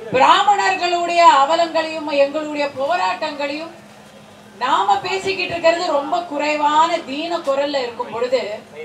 பிராமணர்களுடைய அவலங்களையும் எங்களுடைய போராட்டங்களையும் நாம பேசிக்கிட்டு இருக்கிறது ரொம்ப குறைவான தீன குரல்ல இருக்கும் பொழுது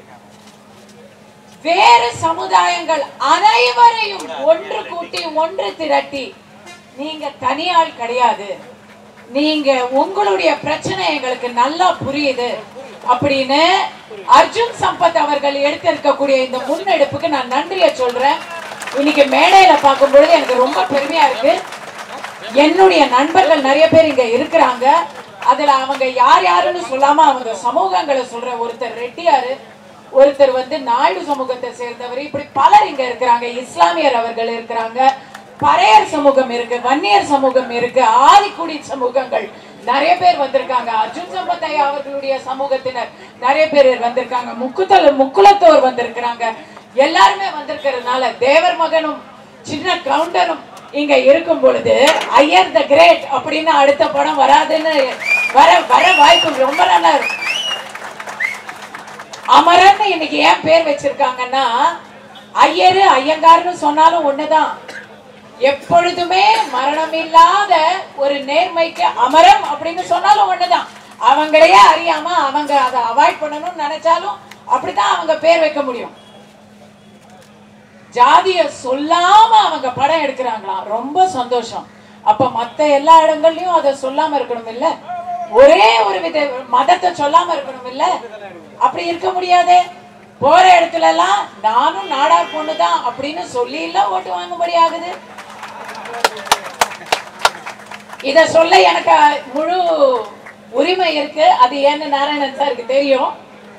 வேறு சமுதாயங்கள் அனைவரையும் ஒன்று கூட்டி ஒன்று திரட்டி நீங்க தனியாள் கிடையாது நீங்க உங்களுடைய பிரச்சனை எங்களுக்கு நல்லா புரியுது அப்படின்னு அர்ஜுன் சம்பத் அவர்கள் எடுக்க இருக்கக்கூடிய இந்த முன்னெடுப்புக்கு நான் நன்றியை சொல்றேன் இன்னைக்கு மேடையில பார்க்கும் பொழுது எனக்கு ரொம்ப பெருமையா இருக்கு என்னுடைய நண்பர்கள் நிறைய பேர் இங்க இருக்கிறாங்க அதுல அவங்க யார் யாருன்னு சொல்லாம அவங்க சமூகங்களை சொல்ற ஒருத்தர் ரெட்டியாரு ஒருத்தர் வந்து நாயுடு சமூகத்தை சேர்ந்தவர் இப்படி பலர் இங்க இருக்கிறாங்க இஸ்லாமியர் அவர்கள் இருக்கிறாங்க பறையர் சமூகம் இருக்கு வன்னியர் சமூகம் இருக்கு ஆதிக்குடி சமூகங்கள் நிறைய பேர் வந்திருக்காங்க அர்ஜுன் சம்பத்தையா அவர்களுடைய சமூகத்தினர் நிறைய பேர் வந்திருக்காங்க முக்குத்தல் முக்குலத்தோர் வந்திருக்கிறாங்க எல்லாருமே வந்திருக்கிறதுனால தேவர் மகனும் சின்ன கவுண்டரும் இங்க இருக்கும் பொழுது ஐயர் த கிரேட் அப்படின்னு அடுத்த படம் வராதுன்னு வர வர வாய்ப்பு ரொம்ப நல்லா இருக்கு அமரன் இன்னைக்கு ஏன் பேர் வச்சிருக்காங்கன்னா ஐயரு ஐயங்கார்னு சொன்னாலும் ஒண்ணுதான் எப்பொழுதுமே மரணம் இல்லாத ஒரு நேர்மைக்கு அமரம் அப்படின்னு சொன்னாலும் ஒண்ணுதான் அவங்களையே அறியாம அவங்க அதை அவாய்ட் பண்ணணும்னு நினைச்சாலும் அப்படித்தான் அவங்க பேர் வைக்க முடியும் ஜாதிய சொல்லாம அவங்க படம் எடுக்கிறாங்களாம் ரொம்ப சந்தோஷம் அப்ப மத்த எல்லா இடங்கள்லயும் அதை சொல்லாம இருக்கணும் இல்ல ஒரே ஒரு வித மதத்தை சொல்லாம இருக்கணும் இல்ல அப்படி இருக்க முடியாதே போற இடத்துல எல்லாம் நானும் நாடார் பொண்ணுதான் அப்படின்னு சொல்லி எல்லாம் ஓட்டு வாங்கும்படி ஆகுது இத சொல்ல எனக்கு முழு உரிமை இருக்கு அது ஏன்னு நாராயணன் சாருக்கு தெரியும்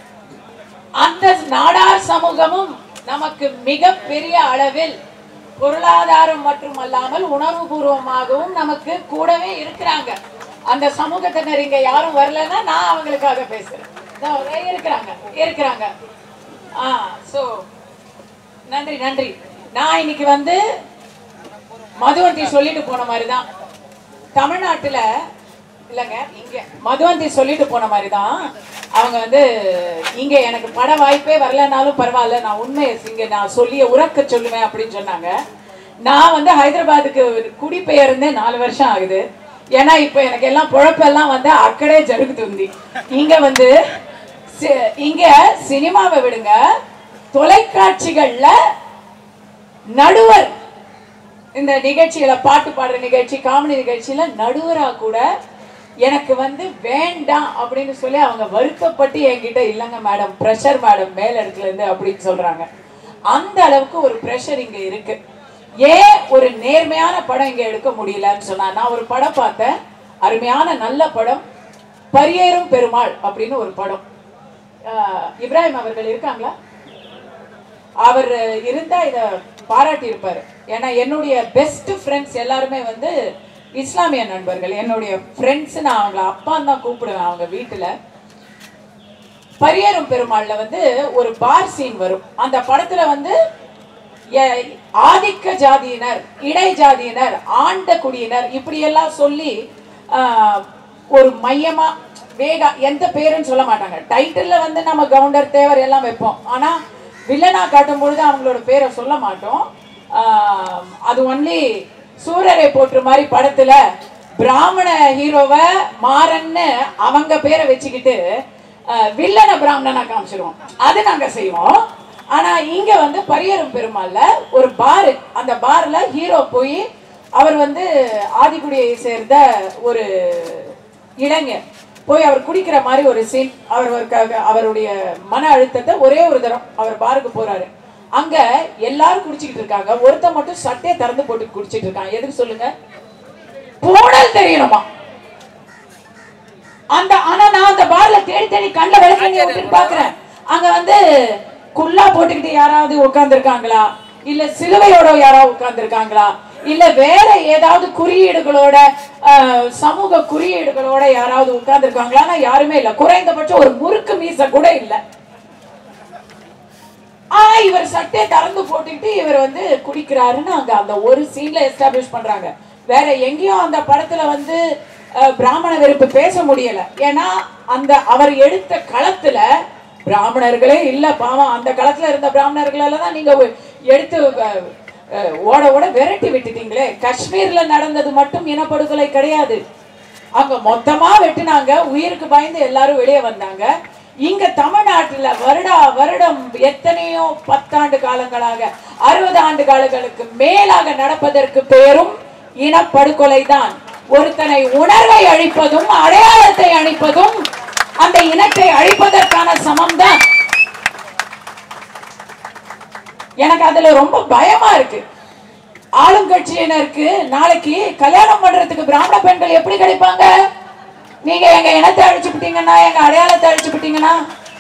அந்த நாடார் சமூகமும் நமக்கு மிக பெரிய அளவில் பொருளாதாரம் மட்டுமல்லாமல் உணர்வுபூர்வமாகவும் நமக்கு கூடவே இருக்கிறாங்க அந்த சமூகத்தினர் இங்க யாரும் வரலன்னா நான் அவங்களுக்காக பேசுறேன் இதோ இருக்கிறாங்க இருக்கிறாங்க ஆ சோ நன்றி நன்றி நான் இன்னைக்கு வந்து மதுவந்தி சொல்லிட்டு போன மாதிரி தான் தமிழ்நாட்டுல இல்லைங்க இங்க மதுவந்தி சொல்லிட்டு போன மாதிரி தான் அவங்க வந்து இங்க எனக்கு பட வாய்ப்பே வரலனாலும் பரவாயில்ல நான் உண்மையை இங்க நான் சொல்லிய உறக்க சொல்லுவேன் அப்படின்னு சொன்னாங்க நான் வந்து ஹைதராபாத்துக்கு குடிபெயர்ந்தே நாலு வருஷம் ஆகுது ஏன்னா இப்ப எனக்கு எல்லாம் பொழப்பெல்லாம் வந்து அக்கடே ஜருகுதுந்தி இங்க வந்து சி- இங்க சினிமாவை விடுங்க தொலைக்காட்சிகள்ல நடுவர் இந்த நிகழ்ச்சியில பாட்டு பாடுற நிகழ்ச்சி காமெடி நிகழ்ச்சியில நடுவரா கூட எனக்கு வந்து வேண்டாம் அப்படின்னு சொல்லி அவங்க வருத்தப்பட்டு என்கிட்ட இல்லைங்க மேடம் ப்ரெஷர் மேடம் மேல் இடத்துல இருந்து அப்படின்னு சொல்றாங்க அந்த அளவுக்கு ஒரு ப்ரெஷர் இங்க இருக்கு ஏன் ஒரு நேர்மையான படம் இங்க எடுக்க முடியலன்னு சொன்னா நான் ஒரு படம் பார்த்தேன் அருமையான நல்ல படம் பரியேறும் பெருமாள் அப்படின்னு ஒரு படம் ஆஹ் இப்ராஹிம் அவர்கள் இருக்காங்களா அவர் இருந்தா இத பாராட்டி இருப்பாரு ஏன்னா என்னுடைய பெஸ்ட் ஃப்ரெண்ட்ஸ் எல்லாருமே வந்து இஸ்லாமிய நண்பர்கள் என்னுடைய ஃப்ரெண்ட்ஸ் நான் அவங்கள அப்பான்னு தான் கூப்பிடுவேன் அவங்க வீட்டுல பரியேறும் பெருமாள்ல வந்து ஒரு பார் சீன் வரும் அந்த படத்துல வந்து எ- ஆதிக்க ஜாதியினர் இடை ஜாதியினர் ஆண்ட குடியினர் இப்படி எல்லாம் சொல்லி ஆஹ், ஒரு மையமா வேகா எந்த பேருன்னு சொல்ல மாட்டாங்க டைட்டில்ல வந்து நம்ம கவுண்டர் தேவர் எல்லாம் வைப்போம் ஆனா வில்லனா காட்டும் பொழுது அவங்களோட பேரை சொல்ல மாட்டோம் ஆஹ், அது ஒன்லி சூரரை போற்று மாதிரி படத்துல பிராமண ஹீரோவை மாறன்னு அவங்க பேரை வச்சுக்கிட்டு அஹ், வில்லனை பிராமணனா காமிச்சிருவோம் அது நாங்க செய்வோம் ஆனா இங்க வந்து பரியரும் பெருமாள்ல ஒரு பார் அந்த பார்ல ஹீரோ போய் அவர் வந்து ஆதிக்குடியை சேர்ந்த ஒரு இளைஞர் போய் அவர் குடிக்கிற மாதிரி ஒரு சீன் அவர் ஒரு க- அவருடைய மன அழுத்தத்தை ஒரே ஒரு தரம் அவர் பாருக்கு போறாரு அங்க எல்லாரும் குடிச்சிட்டு இருக்காங்க ஒருத்தன் மட்டும் சட்டையை திறந்து போட்டு குடிச்சிட்டு இருக்கான் எதுக்கு சொல்லுங்க பூடல் தெரியணுமா அந்த ஆனா நான் அந்த பார்ல தேடி தேடி கண்ட விளக்கி விட்டு பாக்குறேன் அங்க வந்து குல்லா போட்டுக்கிட்டு யாராவது உட்கார்ந்திருக்காங்களா இல்ல சிலுவையோட யாராவது உட்கார்ந்திருக்காங்களா இல்ல வேற ஏதாவது குறியீடுகளோட அஹ், சமூக குறியீடுகளோட யாராவது உட்கார்ந்திருக்காங்களா யாருமே இல்ல குறைந்தபட்சம் ஒரு முறுக்கு மீச கூட இல்ல ஆனா இவர் சட்டையை திறந்து போட்டுக்கிட்டு இவர் வந்து குடிக்கிறாருன்னு அங்க அந்த ஒரு சீன்ல எஸ்டாப்ளிஷ் பண்றாங்க வேற எங்கேயும் அந்த படத்துல வந்து அஹ், பிராமண வெறுப்பு பேச முடியல ஏன்னா அந்த அவர் எடுத்த களத்துல பிராமணர்களே இல்ல பாவம் அந்த களத்துல இருந்த பிராமணர்களால தான் நீங்க ஒ- எடுத்து அஹ், அஹ், ஓட ஓட விரட்டி விட்டுட்டீங்களே காஷ்மீர்ல நடந்தது மட்டும் இனப்படுகொலை கிடையாது அங்க மொத்தமா வெட்டினாங்க உயிருக்கு பயந்து எல்லாரும் வெளியே வந்தாங்க இங்க தமிழ்நாட்டுல வருடா வருடம் எத்தனையோ பத்தாண்டு காலங்களாக அறுபது ஆண்டு காலங்களுக்கு மேலாக நடப்பதற்கு பேரும் இனப்படுகொலை தான் ஒருத்தனை உணர்வை அழிப்பதும் அடையாளத்தை அழிப்பதும் அந்த இனத்தை அழிப்பதற்கான சமம் தான் எனக்கு அதுல ரொம்ப பயமா இருக்கு ஆளுங்கட்சியினருக்கு நாளைக்கு கல்யாணம் பண்றதுக்கு பிராமண பெண்கள் எப்படி கிடைப்பாங்க நீங்க எங்க இனத்தை அழிச்சு விட்டீங்கன்னா எங்க அடையாளத்தை அழிச்சு விட்டீங்கன்னா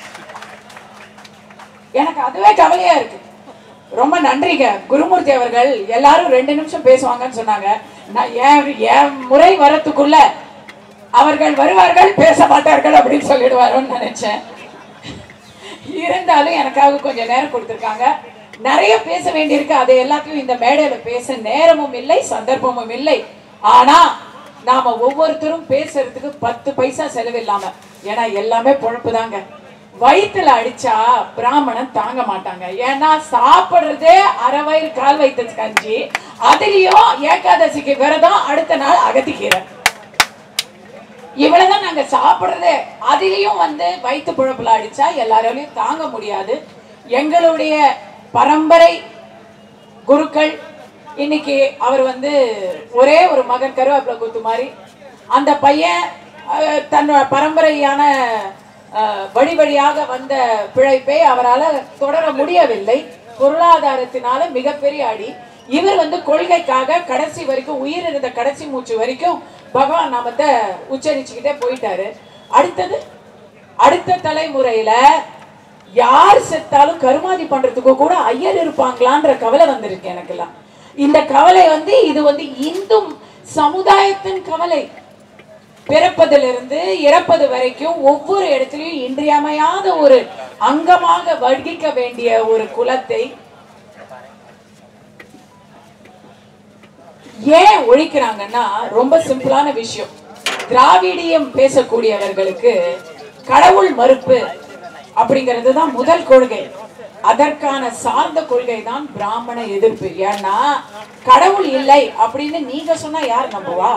எனக்கு அதுவே கவலையா இருக்கு ரொம்ப நன்றிங்க குருமூர்த்தி அவர்கள் எல்லாரும் ரெண்டு நிமிஷம் பேசுவாங்கன்னு சொன்னாங்க நான் என் என் முறை வரத்துக்குள்ள அவர்கள் வருவார்கள் பேச மாட்டார்கள் அப்படின்னு சொல்லிடுவாரோன்னு நினைச்சேன் இருந்தாலும் எனக்காக கொஞ்சம் நேரம் கொடுத்துருக்காங்க நிறைய பேச வேண்டியிருக்கு அதை எல்லாத்தையும் இந்த மேடையில பேச நேரமும் இல்லை சந்தர்ப்பமும் இல்லை ஆனா நாம ஒவ்வொருத்தரும் பேசுறதுக்கு பத்து பைசா செலவில்லாம ஏன்னா எல்லாமே பொழப்பு தாங்க வயிற்றுல அடிச்சா பிராமணன் தாங்க மாட்டாங்க ஏன்னா சாப்பிடுறதே அரை வயிறு கால் வயிற்று கஞ்சி அதுலயும் ஏகாதசிக்கு விரதம் அடுத்த நாள் அகத்திக்கீரை இவ்வளவுதான் நாங்க சாப்பிடுறதே அதுலயும் வந்து வயிற்று புழப்புல அடிச்சா எல்லாராலையும் தாங்க முடியாது எங்களுடைய பரம்பரை குருக்கள் இன்னைக்கு அவர் வந்து ஒரே ஒரு மகன் கருவேப்பிலை குத்து மாதிரி அந்த பையன் அஹ், தன் பரம்பரையான அஹ், வழி வழியாக வந்த பிழைப்பை அவரால் தொடர முடியவில்லை பொருளாதாரத்தினால மிகப்பெரிய அடி இவர் வந்து கொள்கைக்காக கடைசி வரைக்கும் உயிர் இருந்த கடைசி மூச்சு வரைக்கும் பகவான் நாமத்தை உச்சரிச்சுக்கிட்டே போயிட்டாரு அடுத்தது அடுத்த தலைமுறையில யார் செத்தாலும் கருமாதி பண்றதுக்கு கூட ஐயர் இருப்பாங்களான்ற கவலை வந்திருக்கு எனக்கெல்லாம் இந்த கவலை வந்து இது வந்து இந்து சமுதாயத்தின் கவலை பிறப்பதிலிருந்து இறப்பது வரைக்கும் ஒவ்வொரு இடத்துலயும் இன்றியமையாத ஒரு அங்கமாக வகிக்க வேண்டிய ஒரு குலத்தை ஏன் ஒழிக்கிறாங்கன்னா ரொம்ப சிம்பிளான விஷயம் திராவிடியம் பேசக்கூடியவர்களுக்கு கடவுள் மறுப்பு அப்படிங்கிறது தான் முதல் கொள்கை அதற்கான சார்ந்த கொள்கை தான் பிராமண எதிர்ப்பு ஏன்னா கடவுள் இல்லை அப்படின்னு நீங்க சொன்னா யார் நம்புவா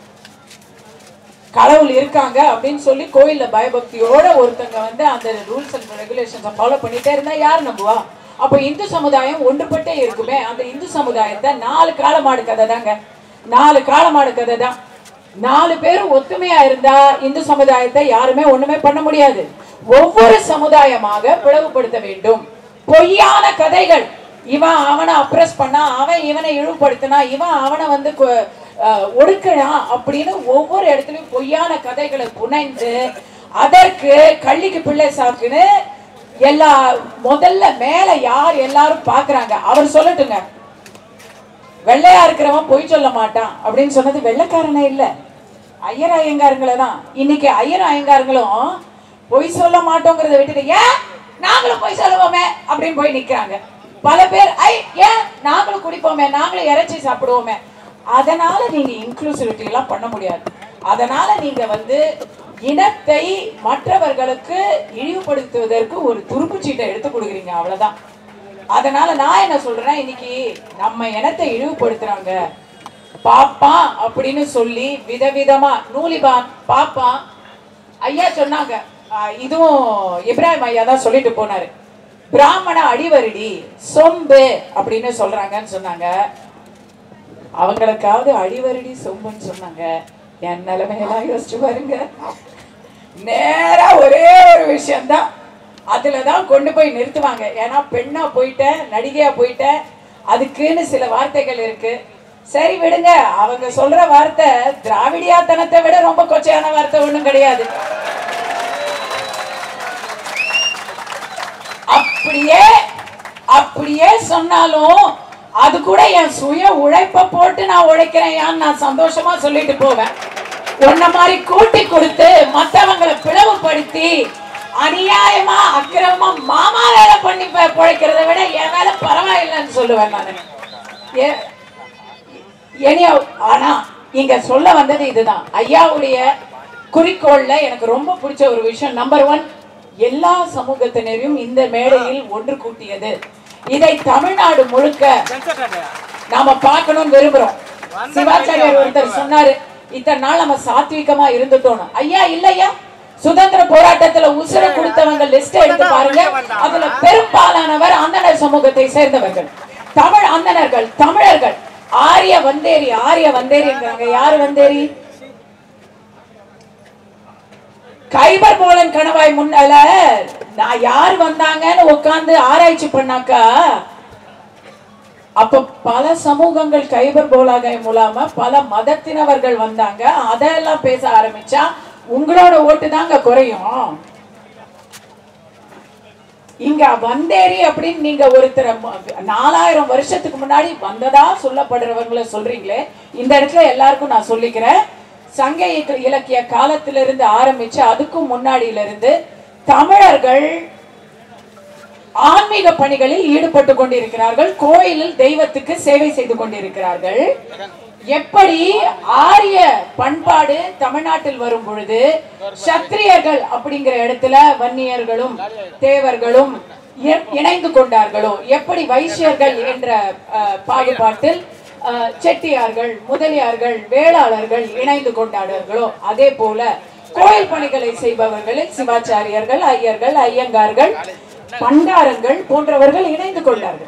கடவுள் இருக்காங்க அப்படின்னு சொல்லி கோயில்ல பயபக்தியோட ஒருத்தங்க வந்து அந்த ரூல்ஸ் அண்ட் ரெகுலேஷன்ஸை ஃபாலோ பண்ணிட்டே இருந்தா யார் நம்புவா அப்போ இந்து சமுதாயம் ஒன்றுபட்டே இருக்குமே அந்த இந்து சமுதாயத்தை நாலு காலமாடு கதை தாங்க நாலு காலமாடு கதை தான் நாலு பேரும் ஒத்துமையா இருந்தா இந்து சமுதாயத்தை யாருமே ஒண்ணுமே பண்ண முடியாது ஒவ்வொரு சமுதாயமாக பிளவுபடுத்த வேண்டும் பொய்யான கதைகள் இவன் அவனை அப்ரஸ் பண்ணா அவன் இவனை இழிவுபடுத்தினா இவன் அவனை வந்து கொ- அஹ், ஒடுக்கினான் அப்படின்னு ஒவ்வொரு இடத்துலயும் பொய்யான கதைகளை புனைந்து அதற்கு கள்ளிக்கு பிள்ளை சாக்குன்னு எல்லா முதல்ல மேல யார் எல்லாரும் பாக்குறாங்க அவர் சொல்லட்டுங்க வெள்ளையா இருக்கிறவன் பொய் சொல்ல மாட்டான் அப்படின்னு சொன்னது வெள்ளைக்காரனே இல்ல ஐயர் ஐயங்காரங்களை தான் இன்னைக்கு ஐயர் ஐயங்காரங்களும் பொய் சொல்ல மாட்டோங்கிறத விட்டுட்டு ஏன் நாங்களும் பொய் சொல்லுவோமே அப்படின்னு போய் நிக்கிறாங்க பல பேர் ஐ ஏன் நாங்களும் குடிப்போமே நாங்களும் இறைச்சி சாப்பிடுவோமே அதனால நீங்க இன்க்ளூசிவிட்டி எல்லாம் பண்ண முடியாது அதனால நீங்க வந்து இனத்தை மற்றவர்களுக்கு இழிவுபடுத்துவதற்கு ஒரு துருப்புச்சீட்டை எடுத்து கொடுக்குறீங்க அவ்வளவுதான் அதனால நான் என்ன சொல்றேன் இன்னைக்கு நம்ம இனத்தை இழிவுபடுத்துறாங்க பாப்பான் அப்படின்னு சொல்லி விதவிதமா நூலிபான் பாப்பான் ஐயா சொன்னாங்க ஆஹ் இதுவும் இப்ராஹிம் ஐயா தான் சொல்லிட்டு போனாரு பிராமண அடிவருடி சொம்பு அப்படின்னு சொல்றாங்கன்னு சொன்னாங்க அவங்களுக்காவது அடிவருடி சொம்புன்னு சொன்னாங்க என் நிலைமையெல்லாம் யோசிச்சு பாருங்க நேரா ஒரே ஒரு விஷயம்தான் அதுல தான் கொண்டு போய் நிறுத்துவாங்க ஏன்னா பெண்ணா போயிட்டேன் நடிகையா போயிட்டேன் அதுக்குன்னு சில வார்த்தைகள் இருக்கு சரி விடுங்க அவங்க சொல்ற வார்த்தை திராவிடியாத்தனத்தை விட ரொம்ப கொச்சையான வார்த்தை ஒண்ணும் கிடையாது அப்படியே அப்படியே சொன்னாலும் அது கூட என் சுய உழைப்ப போட்டு நான் உழைக்கிறேன் ஏன்னு நான் சந்தோஷமா சொல்லிட்டு போவேன் உன்ன மாதிரி கூட்டி கொடுத்து மத்தவங்களை பிளவுபடுத்தி அநியாயமா அக்கிரமமா மாமா வேலை பண்ணி ப- பிழைக்கிறத விட என் வேலை பரவாயில்லைன்னு சொல்லுவேன் நான் எனியோ ஆனா இங்க சொல்ல வந்தது இதுதான் ஐயாவுடைய குறிக்கோள்ல எனக்கு ரொம்ப பிடிச்ச ஒரு விஷயம் நம்பர் ஒன் எல்லா சமூகத்தினரையும் இந்த மேடையில் ஒன்று கூட்டியது இதை தமிழ்நாடு முழுக்க நாம பார்க்கணும்னு விரும்புறோம் சிவாச்சாரியார் ஒருத்தர் சொன்னாரு இத்தனை நாள் நம்ம சாத்விகமா இருந்துட்டோம் ஐயா இல்லையா சுதந்திர போராட்டத்துல உசுர கொடுத்தவங்க லிஸ்ட் எடுத்து பாருங்க அதுல பெரும்பாலானவர் அந்தனர் சமூகத்தை சேர்ந்தவர்கள் தமிழ் அந்தணர்கள் தமிழர்கள் ஆரிய வந்தேரி ஆரிய வந்தேரிங்கிறாங்க யாரு வந்தேரி கைபர் போலன் கணவாய் முன்னால நான் யார் வந்தாங்கன்னு உட்கார்ந்து ஆராய்ச்சி பண்ணாக்கா அப்ப பல சமூகங்கள் கைபர் போலாகை மூலமா பல மதத்தினவர்கள் வந்தாங்க அதெல்லாம் பேச ஆரம்பிச்சா உங்களோட ஓட்டு தாங்க குறையும் இங்க வந்தேரி அப்படின்னு நீங்க ஒருத்தர் நாலாயிரம் வருஷத்துக்கு முன்னாடி வந்ததா சொல்லப்படுறவங்கள சொல்றீங்களே இந்த இடத்துல எல்லாருக்கும் நான் சொல்லிக்கிறேன் சங்க இலக்க- இலக்கிய காலத்திலிருந்து ஆரம்பிச்சு அதுக்கும் முன்னாடியில இருந்து தமிழர்கள் ஆன்மீக பணிகளில் ஈடுபட்டு கொண்டிருக்கிறார்கள் கோயிலில் தெய்வத்துக்கு சேவை செய்து கொண்டிருக்கிறார்கள் எப்படி ஆரிய பண்பாடு தமிழ்நாட்டில் வரும் பொழுது சத்திரியர்கள் அப்படிங்கிற இடத்துல வன்னியர்களும் தேவர்களும் இ- இணைந்து கொண்டார்களோ எப்படி வைசியர்கள் என்ற அஹ், பாகுபாட்டில் அஹ், செட்டியார்கள் முதலியார்கள் வேளாளர்கள் இணைந்து கொண்டார்களோ அதே போல கோயில் பணிகளை செய்பவர்களில் சிவாச்சாரியர்கள் ஐயர்கள் ஐயங்கார்கள் பண்டாரங்கள் போன்றவர்கள் இணைந்து கொண்டார்கள்